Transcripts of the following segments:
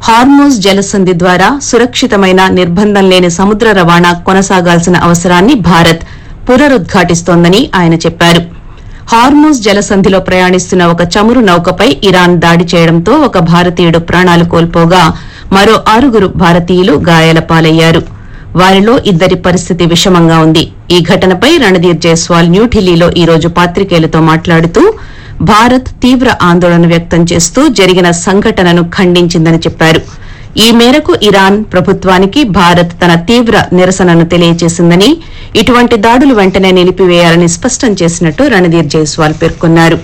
Hormuz జలసంధి ద్వారా సురక్షితమైన నిర్బంధం లేని సముద్ర రవాణా కొనసాగాల్సిన అవసరాన్ని భారత్ పునరుద్ఘాటిస్తోందని ఆయన చెప్పారు హార్మోజ్ జలసంధిలో ప్రయాణిస్తున్న ఒక చమురు నౌకపై ఇరాన్ దాడి చేయడంతో ఒక భారతీయుడు ప్రాణాలు కోల్పోగా మరో ఆరుగురు భారతీయులు గాయాల పాలయ్యారు వారిలో ఇద్దరి పరిస్థితి విషమంగా ఉంది ఈ ఘటనపై రణధీర్ జైస్వాల్ న్యూఢిల్లీలో ఈ రోజు పాత్రికేయులతో మాట్లాడుతూ భారత్ తీవ్ర ఆందోళన వ్యక్తం చేస్తూ జరిగిన సంఘటనను ఖండించిందని చెప్పారు ఈ మేరకు ఇరాన్ ప్రభుత్వానికి భారత్ తన తీవ్ర నిరసనను తెలియజేసిందని ఇటువంటి దాడులు వెంటనే నిలిపివేయాలని స్పష్టం చేసినట్టు రణధీర్ జైస్వాల్ పేర్కొన్నారు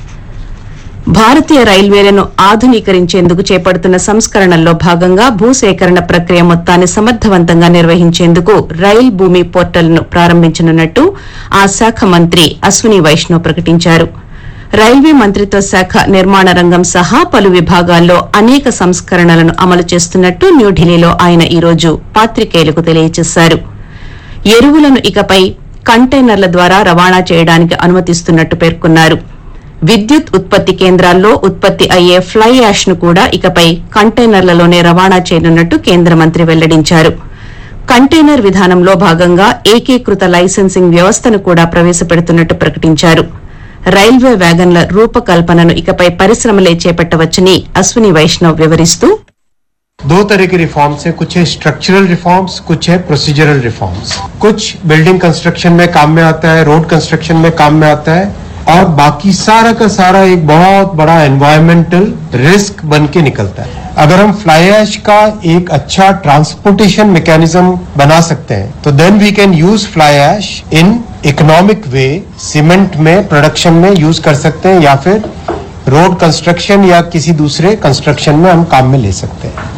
భారతీయ రైల్వేలను ఆధునీకరించేందుకు చేపడుతున్న సంస్కరణల్లో భాగంగా భూసేకరణ ప్రక్రియ మొత్తాన్ని సమర్థవంతంగా నిర్వహించేందుకు రైల్ భూమి పోర్టల్ను ప్రారంభించనున్నట్టు ఆ శాఖ మంత్రి అశ్విని వైష్ణవ్ ప్రకటించారు రైల్వే మంత్రిత్వ శాఖ నిర్మాణ రంగం సహా పలు విభాగాల్లో అనేక సంస్కరణలను అమలు చేస్తున్నట్టు న్యూఢిల్లీలో ఆయన ఈ రోజు పాత్రికేయులకు తెలియజేశారు ఎరువులను ఇకపై కంటైనర్ల ద్వారా రవాణా చేయడానికి అనుమతిస్తున్నట్టు పేర్కొన్నారు విద్యుత్ ఉత్పత్తి కేంద్రాల్లో ఉత్పత్తి అయ్యే ఫ్లై యాష్ ను కూడా ఇకపై కంటైనర్లలోనే రవాణా చేయనున్నట్టు కేంద్ర మంత్రి వెల్లడించారు కంటైనర్ విధానంలో భాగంగా ఏకీకృత లైసెన్సింగ్ వ్యవస్థను కూడా ప్రవేశపెడుతున్నట్టు ప్రకటించారు రైల్వే వ్యాగన్ల రూపకల్పనను ఇకపై పరిశ్రమలే చేపట్టవచ్చని అశ్విని వైష్ణవ్ వివరిస్తూ दो तरह के रिफॉर्म्स हैं कुछ है स्ट्रक्चरल रिफॉर्म्स कुछ है प्रोसीजरल रिफॉर्म्स कुछ बिल्डिंग कंस्ट्रक्शन में काम में आता है रोड कंस्ट्रक्शन में काम में आता है और बाकी सारा का सारा एक बहुत बड़ा एनवायरमेंटल रिस्क बन के निकलता है अगर हम फ्लाई ऐश का एक अच्छा ट्रांसपोर्टेशन मैकेनिज्म बना सकते हैं तो then we can use fly ash in economic way cement में प्रोडक्शन में यूज कर सकते हैं या फिर रोड कंस्ट्रक्शन या किसी दूसरे कंस्ट्रक्शन में हम काम में ले सकते हैं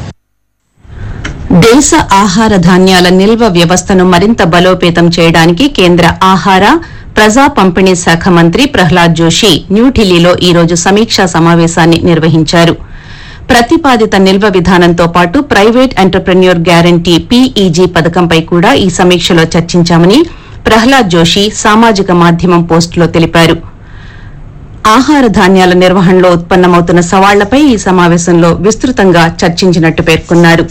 దేశ ఆహార ధాన్యాల నిల్వ వ్యవస్థను మరింత బలోపేతం చేయడానికి కేంద్ర ఆహార ప్రజా పంపిణీ శాఖ మంత్రి ప్రహ్లాద్ జోషి న్యూఢిల్లీలో ఈ రోజు సమీక్షా సమావేశాన్ని నిర్వహించారు ప్రతిపాదిత నిల్వ విధానంతో పాటు ప్రైవేట్ ఎంటర్ప్రెన్యూర్ గ్యారంటీ పీఈజీ పథకంపై కూడా ఈ సమీక్షలో చర్చించామని ప్రహ్లాద్ జోషి సామాజిక మాధ్యమం పోస్టులో తెలిపారు ఆహార ధాన్యాల నిర్వహణలో ఉత్పన్నమవుతున్న సవాళ్లపై ఈ సమావేశంలో విస్తృతంగా చర్చించినట్టు పేర్కొన్నారు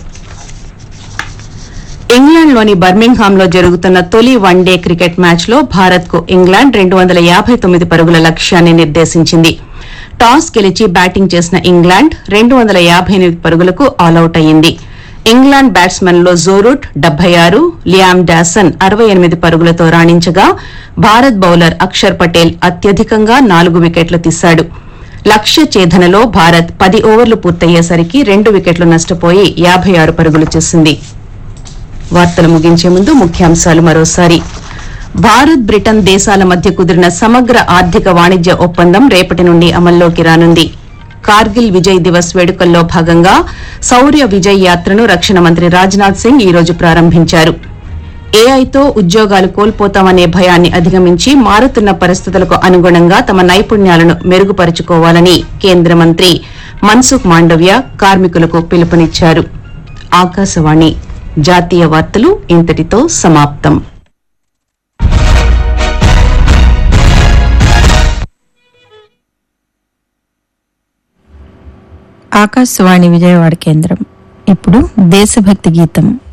ఇంగ్లాండ్లోని బర్మింగ్హామ్లో జరుగుతున్న తొలి వన్డే క్రికెట్ మ్యాచ్లో భారత్కు ఇంగ్లాండ్ రెండు వందల యాభై తొమ్మిది పరుగుల లక్ష్యాన్ని నిర్దేశించింది టాస్ గెలిచి బ్యాటింగ్ చేసిన ఇంగ్లాండ్ రెండు వందల యాభై ఎనిమిది పరుగులకు ఆలౌట్ అయింది ఇంగ్లాండ్ బ్యాట్స్మెన్లో జోరూట్ డెబ్బై ఆరు లియామ్ డాసన్ అరవై ఎనిమిది పరుగులతో రాణించగా భారత్ బౌలర్ అక్షర్ పటేల్ అత్యధికంగా నాలుగు వికెట్లు తీశాడు లక్ష్య ఛేదనలో భారత్ పది ఓవర్లు పూర్తయ్యేసరికి రెండు వికెట్లు నష్టపోయి యాభై ఆరు పరుగులు చేసింది వార్తలు ముగించే ముందు ముఖ్యాంశాలు మరోసారి భారత్ బ్రిటన్ దేశాల మధ్య కుదిరిన సమగ్ర ఆర్థిక వాణిజ్య ఒప్పందం రేపటి నుండి అమల్లోకి రానుంది కార్గిల్ విజయ్ దివస్ వేడుకల్లో భాగంగా శౌర్య విజయ్ యాత్రను రక్షణ మంత్రి రాజ్నాథ్ సింగ్ ఈ రోజు ప్రారంభించారు ఏఐతో ఉద్యోగాలు కోల్పోతామనే భయాన్ని అధిగమించి మారుతున్న పరిస్థితులకు అనుగుణంగా తమ నైపుణ్యాలను మెరుగుపరుచుకోవాలని కేంద్ర మంత్రి మన్సుఖ్ మాండవ్య కార్మికులకు పిలుపునిచ్చారు ఆకాశవాణి జాతీయ వార్తలు ఇంతటితో సమాప్తం ఆకాశవాణి విజయవాడ కేంద్రం ఇప్పుడు దేశభక్తి గీతం